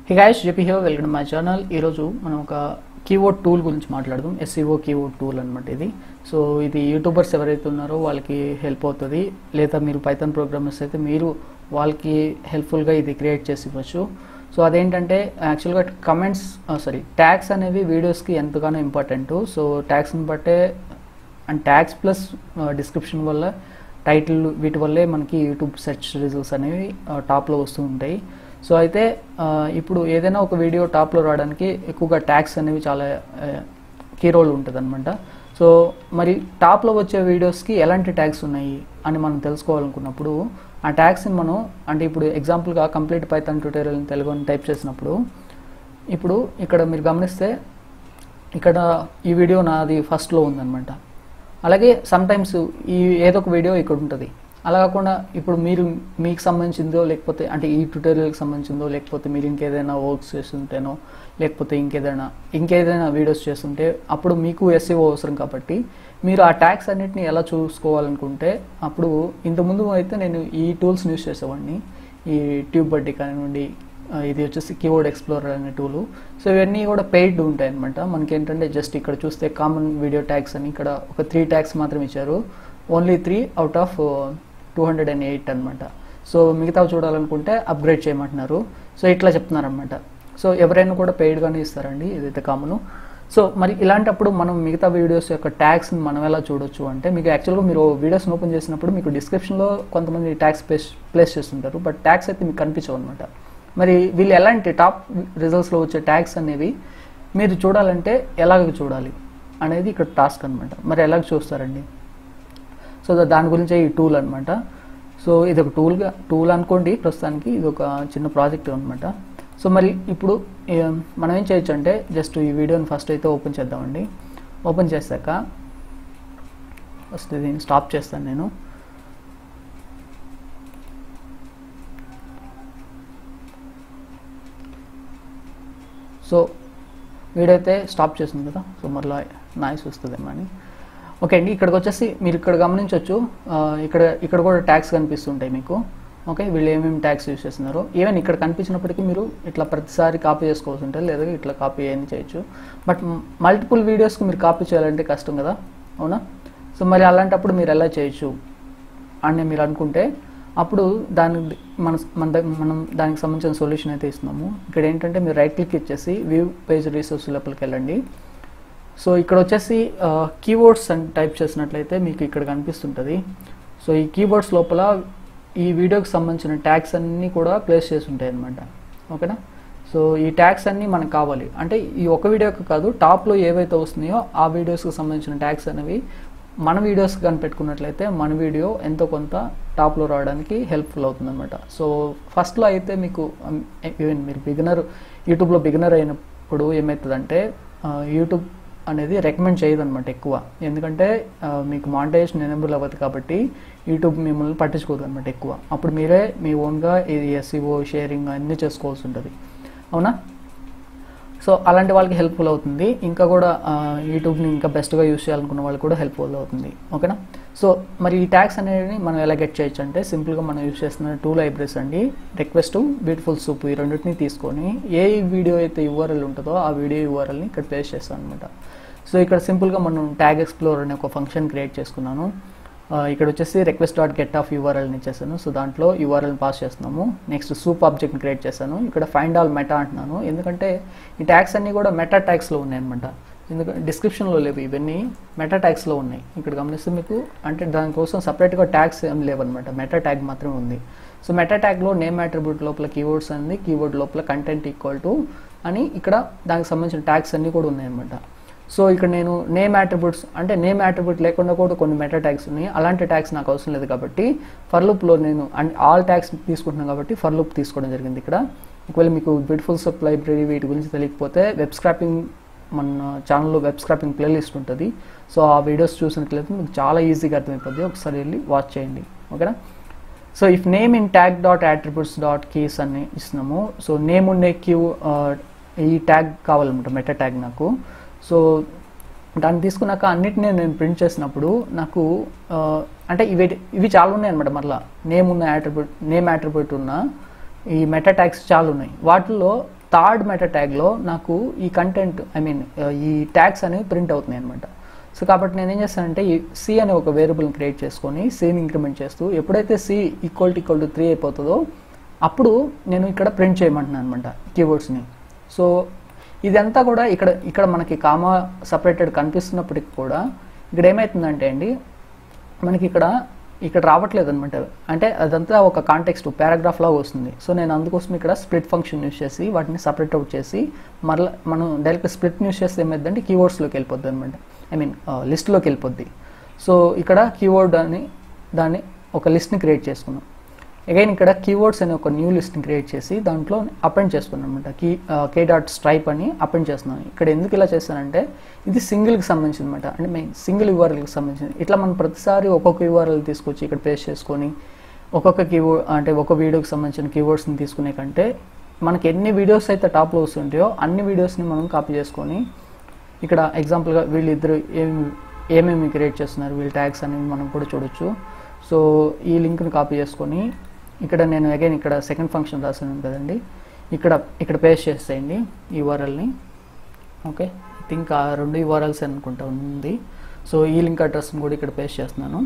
hey guys JP here welcome my channel ఈరోజు మనం ఒక కీబోర్డ్ టూల్ గురించి మాట్లాడదాం ఎస్సీఓ కీబోర్డ్ టూల్ అనమాట ఇది సో ఇది యూట్యూబర్స్ ఎవరైతే ఉన్నారో వాళ్ళకి హెల్ప్ అవుతుంది లేదా మీరు పైథాన్ ప్రోగ్రామర్స్ అయితే మీరు వాళ్ళకి హెల్ప్ఫుల్గా ఇది క్రియేట్ చేసి ఇవ్వచ్చు సో అదేంటంటే యాక్చువల్గా కమెంట్స్ సారీ ట్యాగ్స్ అనేవి వీడియోస్కి ఎంతగానో ఇంపార్టెంట్ సో ట్యాగ్స్ని బట్టే అండ్ ట్యాగ్స్ ప్లస్ డిస్క్రిప్షన్ వల్ల టైటిల్ వీటి వల్లే మనకి యూట్యూబ్ సెర్చ్ రిజల్ట్స్ అనేవి టాప్లో వస్తూ ఉంటాయి సో అయితే ఆ, ఇప్పుడు ఏదైనా ఒక వీడియో టాప్లో రావడానికి ఎక్కువగా ట్యాగ్స్ అనేవి చాలా కీ రోల్ ఉంటుంది అనమాట సో మరి టాప్లో వచ్చే వీడియోస్కి ఎలాంటి ట్యాగ్స్ ఉన్నాయి అని మనం తెలుసుకోవాలనుకున్నప్పుడు ఆ ట్యాగ్స్ని మనం అంటే ఇప్పుడు ఎగ్జాంపుల్గా కంప్లీట్ పైథాన్ ట్యూటోరియల్ తెలుగు అని టైప్ చేసినప్పుడు ఇప్పుడు ఇక్కడ మీరు గమనిస్తే ఇక్కడ ఈ వీడియో నాది ఫస్ట్లో ఉందన్నమాట అలాగే సమ్ టైమ్స్ ఈ ఏదో ఒక వీడియో ఇక్కడ ఉంటుంది అలా కాకుండా ఇప్పుడు మీరు మీకు సంబంధించిందో లేకపోతే అంటే ఈ ట్యూటోరియల్కి సంబంధించిందో లేకపోతే మీరు ఇంకేదైనా వర్క్స్ చేస్తుంటేనో లేకపోతే ఇంకేదైనా ఇంకేదైనా వీడియోస్ చేస్తుంటే అప్పుడు మీకు ఎస్ఈఓ అవసరం కాబట్టి మీరు ఆ ట్యాగ్స్ అన్నిటిని ఎలా చూసుకోవాలనుకుంటే అప్పుడు ఇంతకుముందు అయితే నేను ఈ టూల్స్ని యూస్ చేసేవాడిని ఈ ట్యూబ్ బడ్డీ కానివ్వండి ఆ, ఇది వచ్చేసి కీబోర్డ్ ఎక్స్ప్లోరర్ అనే టూలు సో ఇవన్నీ కూడా పెయిడ్ ఉంటాయి అనమాట మనకి ఏంటంటే జస్ట్ ఇక్కడ చూస్తే కామన్ వీడియో ట్యాగ్స్ అని ఇక్కడ ఒక త్రీ ట్యాగ్స్ మాత్రం ఇచ్చారు only three out of two hundred and eight అనమాట సో మిగతావి చూడాలనుకుంటే అప్గ్రేడ్ చేయమంటున్నారు సో ఇట్లా చెప్తున్నారు అనమాట సో ఎవరైనా కూడా పెయిడ్గానే ఇస్తారండి ఇదైతే కామను సో మరి ఇలాంటప్పుడు మనం మిగతా వీడియోస్ యొక్క ట్యాగ్స్ని మనం ఎలా చూడొచ్చు అంటే మీకు యాక్చువల్గా మీరు వీడియోస్ని ఓపెన్ చేసినప్పుడు మీకు డిస్క్రిప్షన్లో కొంతమంది ట్యాగ్స్ ప్లేస్ ప్లేస్ చేస్తుంటారు బట్ ట్యాగ్స్ అయితే మీకు కనిపించవు అనమాట మరి వీళ్ళు ఎలాంటి టాప్ రిజల్ట్స్లో వచ్చే ట్యాగ్స్ అనేవి మీరు చూడాలంటే ఎలాగ చూడాలి అనేది ఇక్కడ టాస్క్ అనమాట మరి ఎలాగ చూస్తారండి సో దా- దాని గురించే ఈ టూల్ అనమాట సో ఇది ఒక టూల్గా టూల్ అనుకోండి ప్రస్తుతానికి ఇది ఒక చిన్న ప్రాజెక్ట్ అనమాట సో మరి ఇప్పుడు ఏ- మనం ఏం చేయొచ్చు అంటే జస్ట్ ఈ వీడియోని ఫస్ట్ అయితే ఓపెన్ చేద్దామండి ఓపెన్ చేశాక ఫస్ట్ దీన్ని స్టాప్ చేస్తాను నేను సో వీడియో అయితే స్టాప్ చేసింది కదా సో మరలా నాయిస్ వస్తుందేమో అని ఓకే అండి ఇక్కడికి వచ్చేసి మీరు ఇక్కడ గమనించవచ్చు ఆ, ఇక్కడ ఇక్కడ కూడా ట్యాగ్స్ కనిపిస్తుంటాయి మీకు ఓకే వీళ్ళు ఏమేమి ట్యాగ్స్ యూస్ చేస్తున్నారో ఈవెన్ ఇక్కడ కనిపించినప్పటికీ మీరు ఇట్లా ప్రతిసారి కాపీ చేసుకోవాల్సి ఉంటుంది లేదా ఇట్లా కాపీ ఏమి చేయొచ్చు బట్ మల్టిపుల్ వీడియోస్కి మీరు కాపీ చేయాలంటే కష్టం కదా అవునా సో మరి అలాంటప్పుడు మీరు ఎలా చేయొచ్చు అని మీరు అనుకుంటే అప్పుడు దాని మన మన దగ్గ- మనం దానికి సంబంధించిన సొల్యూషన్ అయితే ఇస్తున్నాము ఇక్కడ ఏంటంటే మీరు రైట్ క్లిక్ ఇచ్చేసి వ్యూ పేజ్ రీసోర్స్ లోపలికి వెళ్ళండి సో ఇక్కడ వచ్చేసి కీబోర్డ్స్ అని టైప్ చేసినట్లయితే మీకు ఇక్కడ కనిపిస్తుంటుంది సో ఈ కీబోర్డ్స్ లోపల ఈ వీడియోకి సంబంధించిన ట్యాగ్స్ అన్నీ కూడా ప్లేస్ చేసి ఉంటాయి అన్నమాట ఓకేనా సో ఈ ట్యాగ్స్ అన్నీ మనకు కావాలి అంటే ఈ ఒక వీడియోకి కాదు టాప్లో ఏవైతే వస్తున్నాయో ఆ వీడియోస్కి సంబంధించిన ట్యాగ్స్ అనేవి మన వీడియోస్ కానీ పెట్టుకున్నట్లయితే మన వీడియో ఎంతో కొంత టాప్లో రావడానికి హెల్ప్ఫుల్ అవుతుంది అనమాట సో ఫస్ట్లో అయితే మీకు ఈవెన్ మీరు బిగినర్ యూట్యూబ్లో బిగినర్ అయినప్పుడు ఏమవుతుందంటే ఆ, యూట్యూబ్ అనేది రికమెండ్ చేయదు అనమాట ఎక్కువ ఎందుకంటే ఆ, మీకు మానిటైజేషన్ ఎనేబుల్ అవ్వదు కాబట్టి యూట్యూబ్ మిమ్మల్ని పట్టించుకోదు అనమాట ఎక్కువ అప్పుడు మీరే మీ ఓన్గా ఇది ఎస్ఈఓ షేరింగ్ అన్నీ చేసుకోవాల్సి ఉంటుంది అవునా సో అలాంటి వాళ్ళకి హెల్ప్ఫుల్ అవుతుంది ఇంకా కూడా ఆ, యూట్యూబ్ని ఇంకా బెస్ట్గా యూస్ చేయాలనుకున్న వాళ్ళకి కూడా హెల్ప్ఫుల్ అవుతుంది ఓకేనా సో మరి ఈ ట్యాగ్స్ అనేవి మనం ఎలా గెట్ చేయొచ్చు అంటే సింపుల్గా మనం యూస్ చేస్తున్న టూ లైబ్రరీస్ అండి రిక్వెస్ట్ బ్యూటిఫుల్ సూప్ ఈ రెండింటిని తీసుకొని ఏ వీడియో అయితే యూఆర్ఎల్ ఉంటుందో ఆ వీడియో యూఆర్ఎల్ని ఇక్కడ ప్లేస్ చేస్తాను అనమాట సో ఇక్కడ సింపుల్గా మనం ట్యాగ్ ఎక్స్ప్లోర్ అనే ఒక ఫంక్షన్ క్రియేట్ చేసుకున్నాను ఆ, ఇక్కడ వచ్చేసి రిక్వెస్ట్ డాట్ గెట్ ఆఫ్ యూఆర్ఎల్ని ఇచ్చేసాను సో దాంట్లో యూఆర్ఎల్ని పాస్ చేస్తున్నాము నెక్స్ట్ సూప్ ఆబ్జెక్ట్ని క్రియేట్ చేశాను ఇక్కడ ఫైండ్ ఆల్ మెటా అంటున్నాను ఎందుకంటే ఈ ట్యాగ్స్ అన్నీ కూడా మెటా ట్యాగ్స్లో ఉన్నాయన్నమాట ఎందుకంటే డిస్క్రిప్షన్లో లేవు ఇవన్నీ మెటా ట్యాగ్స్లో ఉన్నాయి ఇక్కడ గమనిస్తే మీకు అంటే దానికోసం సపరేట్గా ట్యాగ్స్ ఏం లేవన్నమాట మెటా ట్యాగ్ మాత్రమే ఉంది సో మెటా ట్యాగ్లో నేమ్ అట్రిబ్యూట్ లోపల కీవర్డ్స్ అనేది కీవర్డ్ లోపల కంటెంట్ ఈక్వల్ టు అని ఇక్కడ దానికి సంబంధించిన ట్యాగ్స్ అన్నీ కూడా ఉన్నాయన్నమాట సో ఇక్కడ నేను నేమ్ అట్రిబ్యూట్స్ అంటే నేమ్ అట్రిబ్యూట్ లేకుండా కూడా కొన్ని మెటా ట్యాగ్స్ ఉన్నాయి అలాంటి ట్యాగ్స్ నాకు అవసరం లేదు కాబట్టి ఫర్ లూప్లో నేను ఆల్ ట్యాగ్స్ తీసుకుంటున్నాను కాబట్టి ఫర్ లూప్ తీసుకోవడం జరిగింది ఇక్కడ ఒకవేళ మీకు బ్యూటిఫుల్ సబ్ లైబ్రరీ వీటి గురించి తెలియకపోతే వెబ్ స్క్రాపింగ్ మన ఛానల్లో వెబ్ స్క్రాపింగ్ ప్లేలిస్ట్ ఉంటుంది సో ఆ వీడియోస్ చూసినట్లయితే మీకు చాలా ఈజీగా అర్థమైపోద్ది ఒకసారి వెళ్ళి వాచ్ చేయండి ఓకేనా so if name in tag dot attributes dot keys అని ఇస్తున్నాము సో నేమ్ ఉండే క్యూ ఈ ట్యాగ్ కావాలన్నమాట మెటా ట్యాగ్ నాకు సో దాన్ని తీసుకున్నాక అన్నిటినీ నేను ప్రింట్ చేసినప్పుడు నాకు ఆ, అంటే ఇవి ఇవి చాలా ఉన్నాయి అనమాట మళ్ళీ నేమ్ ఉన్న యాట్రిబ్యూట్ నేమ్ యాట్రిబ్యూట్ ఉన్న ఈ మెటా ట్యాగ్స్ చాలా ఉన్నాయి వాటిల్లో థర్డ్ మెటా ట్యాగ్లో నాకు ఈ కంటెంట్ ఐ మీన్ ఈ ట్యాగ్స్ అనేవి ప్రింట్ అవుతున్నాయి అనమాట సో కాబట్టి నేను ఏం చేస్తానంటే ఈ సి అనే ఒక వేరియబుల్ని క్రియేట్ చేసుకొని సిని ఇంక్రిమెంట్ చేస్తూ ఎప్పుడైతే C equal to equal to three అయిపోతుందో అప్పుడు నేను ఇక్కడ ప్రింట్ చేయమంటున్నాను అనమాట కీబోర్డ్స్ని సో ఇదంతా కూడా ఇక్కడ ఇక్కడ మనకి కామా సపరేటెడ్ కనిపిస్తున్నప్పటికి కూడా ఇక్కడ ఏమవుతుందంటే అండి మనకి ఇక్కడ ఇక్కడ రావట్లేదు అనమాట అంటే అదంతా ఒక కాంటెక్స్ట్ పారాగ్రాఫ్ లాగా వస్తుంది సో నేను అందుకోసం ఇక్కడ స్ప్లిట్ ఫంక్షన్ యూస్ చేసి వాటిని సపరేట్ అవుట్ చేసి మరలా మనం డైరెక్ట్ స్ప్లిట్ యూస్ చేస్తే ఏమైందంటే కీవర్డ్స్లోకి వెళ్ళిపోద్ది అనమాట ఐ మీన్ లిస్ట్లోకి వెళ్ళిపోద్ది సో ఇక్కడ కీవర్డ్ అని దాన్ని ఒక లిస్ట్ని క్రియేట్ చేసుకున్నాం అగైన్ ఇక్కడ కీవర్డ్స్ అనే ఒక న్యూ లిస్ట్ని క్రియేట్ చేసి దాంట్లో అపెండ్ చేసుకున్నాను అనమాట కీ కే డాట్ స్ట్రైప్ అని అపెండ్ చేస్తున్నాను ఇక్కడ ఎందుకు ఇలా చేస్తానంటే ఇది సింగిల్కి సంబంధించింది అనమాట అంటే మెయిన్ సింగిల్ యూఆర్ఎల్కి సంబంధించింది ఇట్లా మనం ప్రతిసారి ఒక్కొక్క యూఆర్ఎల్ తీసుకొచ్చి ఇక్కడ పేస్ట్ చేసుకొని ఒక్కొక్క కీవర్డ్ అంటే ఒక వీడియోకి సంబంధించిన కీవర్డ్స్ని తీసుకునే కంటే మనకి ఎన్ని వీడియోస్ అయితే టాప్లో వస్తుంటాయో అన్ని వీడియోస్ని మనం కాపీ చేసుకొని ఇక్కడ ఎగ్జాంపుల్గా వీళ్ళిద్దరు ఏమి ఏమేమి క్రియేట్ చేస్తున్నారు వీళ్ళ ట్యాగ్స్ అనేవి మనం కూడా చూడొచ్చు సో ఈ లింక్ని కాపీ చేసుకొని ఇక్కడ నేను అగైన్ ఇక్కడ సెకండ్ ఫంక్షన్ రాసాను కదండి ఇక్కడ ఇక్కడ పేస్ట్ చేసేయండి ఈ యూఆర్ఎల్ని ఓకే ఐ థింక్ ఆ రెండు యూఆర్ఎల్స్ అనుకుంటా ఉంది సో ఈ లింక్ అడ్రస్ని కూడా ఇక్కడ పేస్ట్ చేస్తున్నాను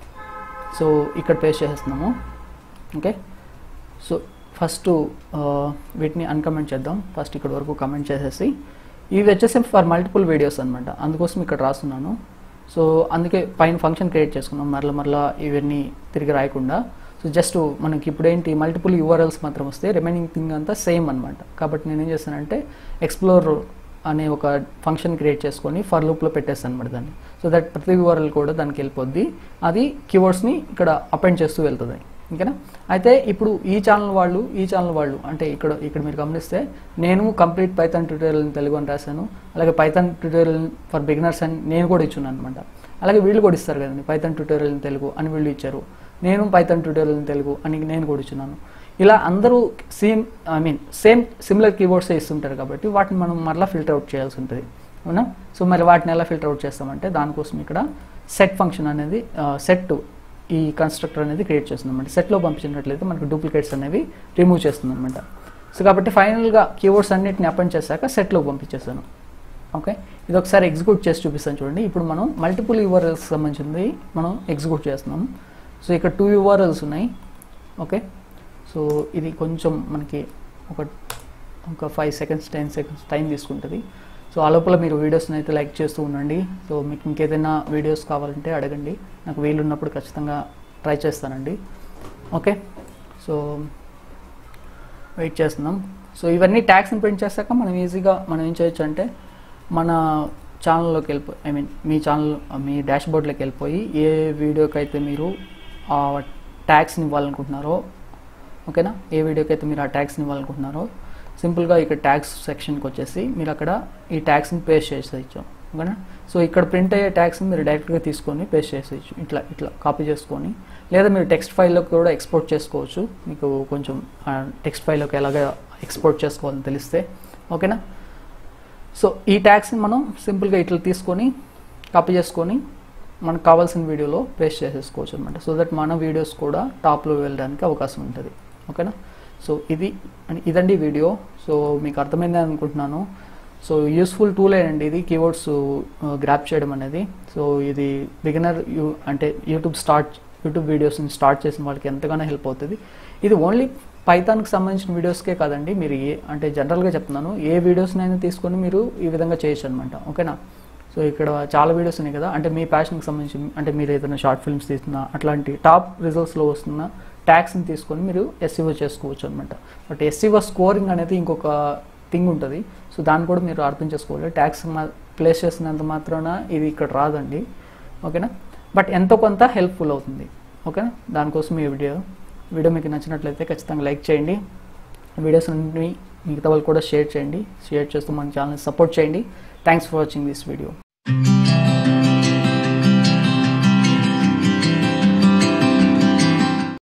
సో ఇక్కడ పేస్ట్ చేసేస్తున్నాము ఓకే సో ఫస్ట్ వీటిని అన్కమెంట్ చేద్దాం ఫస్ట్ ఇక్కడ వరకు కమెంట్ చేసేసి ఇవి వచ్చేసి ఫర్ మల్టిపుల్ వీడియోస్ అనమాట అందుకోసం ఇక్కడ రాస్తున్నాను సో అందుకే పైన ఫంక్షన్ క్రియేట్ చేసుకున్నాం మరలా మరలా ఇవన్నీ తిరిగి రాయకుండా సో జస్ట్ మనకి ఇప్పుడు ఏంటి మల్టిపుల్ యూఆర్ఎల్స్ మాత్రం వస్తే రిమైనింగ్ థింగ్ అంతా సేమ్ అనమాట కాబట్టి నేను ఏం చేస్తానంటే ఎక్స్ప్లోర్ అనే ఒక ఫంక్షన్ క్రియేట్ చేసుకొని ఫర్ లూప్లో పెట్టేస్తాను అనమాట దాన్ని సో దట్ ప్రతి యూఆర్ఎల్ కూడా దానికి వెళ్ళిపోద్ది అది కీవర్డ్స్ని ఇక్కడ అపెండ్ చేస్తూ వెళ్తుంది ఓకేనా అయితే ఇప్పుడు ఈ ఛానల్ వాళ్ళు ఈ ఛానల్ వాళ్ళు అంటే ఇక్కడ ఇక్కడ మీరు గమనిస్తే నేను complete Python tutorial in Telugu అని రాశాను అలాగే పైథాన్ ట్యూటోరియల్ ఫర్ బిగినర్స్ అని నేను కూడా ఇచ్చున్నాను అనమాట అలాగే వీళ్ళు కూడా ఇస్తారు కదండి పైథాన్ ట్యూటోరియల్ ఇన్ తెలుగు అని వీళ్ళు ఇచ్చారు నేను పైథాన్ ట్యూటోరియల్ ఇన్ తెలుగు అని నేను కూడా ఇచ్చున్నాను ఇలా అందరూ same I mean same similar కీబోర్డ్సే ఇస్తుంటారు కాబట్టి వాటిని మనం మరలా ఫిల్టర్ అవుట్ చేయాల్సి ఉంటుంది అవునా సో మరి వాటిని ఎలా ఫిల్టర్ అవుట్ చేస్తామంటే దానికోసం ఇక్కడ సెట్ ఫంక్షన్ అనేది సెట్ ఈ కన్స్ట్రక్టర్ అనేది క్రియేట్ చేస్తుంది అనమాట సెట్లో పంపించినట్లయితే మనకు డూప్లికేట్స్ అనేవి రిమూవ్ చేస్తుంది అనమాట సో కాబట్టి ఫైనల్గా కీవర్డ్స్ అన్నిటిని అపెండ్ చేశాక సెట్లో పంపించేసాను ఓకే ఇది ఒకసారి ఎగ్జిక్యూట్ చేసి చూపిస్తాను చూడండి ఇప్పుడు మనం మల్టిపుల్ యూఆర్ఎల్స్ సంబంధించింది మనం ఎగ్జిక్యూట్ చేస్తున్నాం సో ఇక్కడ టూ యూఆర్ఎల్స్ ఉన్నాయి ఓకే సో ఇది కొంచెం మనకి ఒక ఒక five seconds ten seconds time తీసుకుంటుంది సో ఆ లోపల మీరు వీడియోస్ని అయితే లైక్ చేస్తూ ఉండండి సో మీకు ఇంకేదైనా వీడియోస్ కావాలంటే అడగండి నాకు వీలున్నప్పుడు ఖచ్చితంగా ట్రై చేస్తానండి ఓకే సో వెయిట్ చేస్తున్నాం సో ఇవన్నీ ట్యాక్స్ని ప్రింట్ చేశాక మనం ఈజీగా మనం ఏం చేయొచ్చు అంటే మన ఛానల్లోకి వెళ్ళిపోయి ఐ మీన్ మీ ఛానల్ మీ డాష్ బోర్డ్లోకి వెళ్ళిపోయి ఏ వీడియోకి అయితే మీరు ఆ ట్యాక్స్ని ఇవ్వాలనుకుంటున్నారో ఓకేనా ఏ వీడియోకి అయితే మీరు ఆ ట్యాక్స్ని ఇవ్వాలనుకుంటున్నారో సింపుల్గా ఇక్కడ ట్యాక్స్ సెక్షన్కి వచ్చేసి మీరు అక్కడ ఈ ట్యాక్స్ని పేస్ట్ చేసేయచ్చు ఓకేనా సో ఇక్కడ ప్రింట్ అయ్యే ట్యాక్స్ని మీరు డైరెక్ట్గా తీసుకొని పేస్ట్ చేసేయచ్చు ఇట్లా ఇట్లా కాపీ చేసుకొని లేదా మీరు టెక్స్ట్ ఫైల్లోకి కూడా ఎక్స్పోర్ట్ చేసుకోవచ్చు మీకు కొంచెం టెక్స్ట్ ఫైల్లోకి ఎలాగ ఎక్స్పోర్ట్ చేసుకోవాలని తెలిస్తే ఓకేనా సో ఈ ట్యాక్స్ని మనం సింపుల్గా ఇట్లా తీసుకొని కాపీ చేసుకొని మనకు కావాల్సిన వీడియోలో పేస్ట్ చేసేసుకోవచ్చు అనమాట సో దట్ మన వీడియోస్ కూడా టాప్లో వెళ్ళడానికి అవకాశం ఉంటుంది ఓకేనా సో ఇది ఇదండి వీడియో సో మీకు అర్థమైందని అనుకుంటున్నాను సో యూస్ఫుల్ టూలే అండి ఇది కీవర్డ్స్ గ్రాప్ చేయడం అనేది సో ఇది బిగినర్ యూ అంటే యూట్యూబ్ స్టార్ట్ యూట్యూబ్ వీడియోస్ని స్టార్ట్ చేసిన వాళ్ళకి ఎంతగానో హెల్ప్ అవుతుంది ఇది ఓన్లీ పైథాన్కి సంబంధించిన వీడియోస్కే కాదండి మీరు ఏ అంటే జనరల్గా చెప్తున్నాను ఏ వీడియోస్నైనా తీసుకొని మీరు ఈ విధంగా చేయొచ్చు అనమాట ఓకేనా సో ఇక్కడ చాలా వీడియోస్ ఉన్నాయి కదా అంటే మీ ప్యాషన్కి సంబంధించి అంటే మీరు ఏదైనా షార్ట్ ఫిల్మ్స్ తీస్తున్నా అట్లాంటి టాప్ రిజల్ట్స్లో వస్తున్న ట్యాక్స్ని తీసుకొని మీరు ఎస్సీఓ చేసుకోవచ్చు అనమాట బట్ ఎస్సీఓ స్కోరింగ్ అనేది ఇంకొక థింగ్ ఉంటుంది సో దాన్ని కూడా మీరు అర్థం చేసుకోవాలి ట్యాక్స్ ప్లేస్ చేసినంత మాత్రాన ఇది ఇక్కడ రాదండి ఓకేనా బట్ ఎంతో కొంత హెల్ప్ఫుల్ అవుతుంది ఓకేనా దానికోసం ఈ వీడియో వీడియో మీకు నచ్చినట్లయితే ఖచ్చితంగా లైక్ చేయండి వీడియోస్ అన్ని మిగతా వాళ్ళు కూడా షేర్ చేయండి షేర్ చేస్తూ మన ఛానల్ సపోర్ట్ చేయండి thanks for watching this video